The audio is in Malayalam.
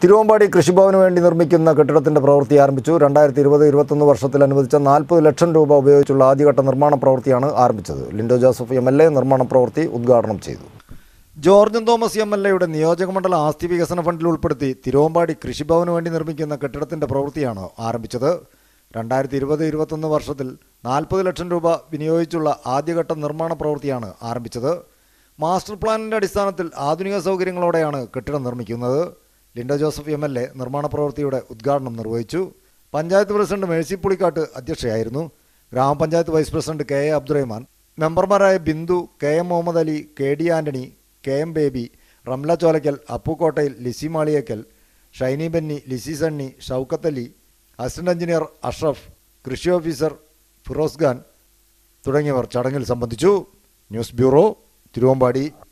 തിരുവമ്പാടി കൃഷിഭവന് വേണ്ടി നിർമ്മിക്കുന്ന കെട്ടിടത്തിന്റെ പ്രവൃത്തി ആരംഭിച്ചു രണ്ടായിരത്തി ഇരുപത് ഇരുപത്തൊന്ന് വർഷത്തിൽ അനുവദിച്ച നാൽപ്പത് ലക്ഷം രൂപ ഉപയോഗിച്ചുള്ള ആദ്യഘട്ട നിർമ്മാണ പ്രവൃത്തിയാണ് ആരംഭിച്ചത് Lindo Joseph M L A നിർമ്മാണ പ്രവൃത്തി ഉദ്ഘാടനം ചെയ്തു ജോർജൻ തോമസ് എം എൽ എയുടെ നിയോജകമണ്ഡല ആസ്തി വികസന ഫണ്ടിൽ ഉൾപ്പെടുത്തി തിരുവമ്പാടി കൃഷിഭവന് വേണ്ടി നിർമ്മിക്കുന്ന കെട്ടിടത്തിന്റെ പ്രവൃത്തിയാണ് ആരംഭിച്ചത് രണ്ടായിരത്തി ഇരുപത് ഇരുപത്തൊന്ന് വർഷത്തിൽ നാൽപ്പത് ലക്ഷം രൂപ വിനിയോഗിച്ചുള്ള ആദ്യഘട്ട നിർമ്മാണ പ്രവൃത്തിയാണ് ആരംഭിച്ചത് മാസ്റ്റർ പ്ലാനിന്റെ അടിസ്ഥാനത്തിൽ ആധുനിക സൗകര്യങ്ങളോടെയാണ് കെട്ടിടം നിർമ്മിക്കുന്നത് Lindo Joseph M L A നിർമ്മാണ പ്രവൃത്തിയുടെ ഉദ്ഘാടനം നിർവഹിച്ചു പഞ്ചായത്ത് പ്രസിഡന്റ് മേഴ്സി പുളിക്കാട്ട് അധ്യക്ഷയായിരുന്നു ഗ്രാമപഞ്ചായത്ത് vice president K A Abdurahman മെമ്പർമാരായ Bindu K M Muhammad Ali K D Antony K M Baby Ramla Cholakkal അപ്പുക്കോട്ടയിൽ ലിസി മാളിയേക്കൽ ഷൈനി ബെന്നി ലിസി സണ്ണി ഷൗക്കത്ത് അലി അസിസ്റ്റന്റ് എഞ്ചിനീയർ അഷ്റഫ് കൃഷി ഓഫീസർ ഫിറോസ് ഖാൻ തുടങ്ങിയവർ ചടങ്ങിൽ സംബന്ധിച്ചു ന്യൂസ് ബ്യൂറോ തിരുവമ്പാടി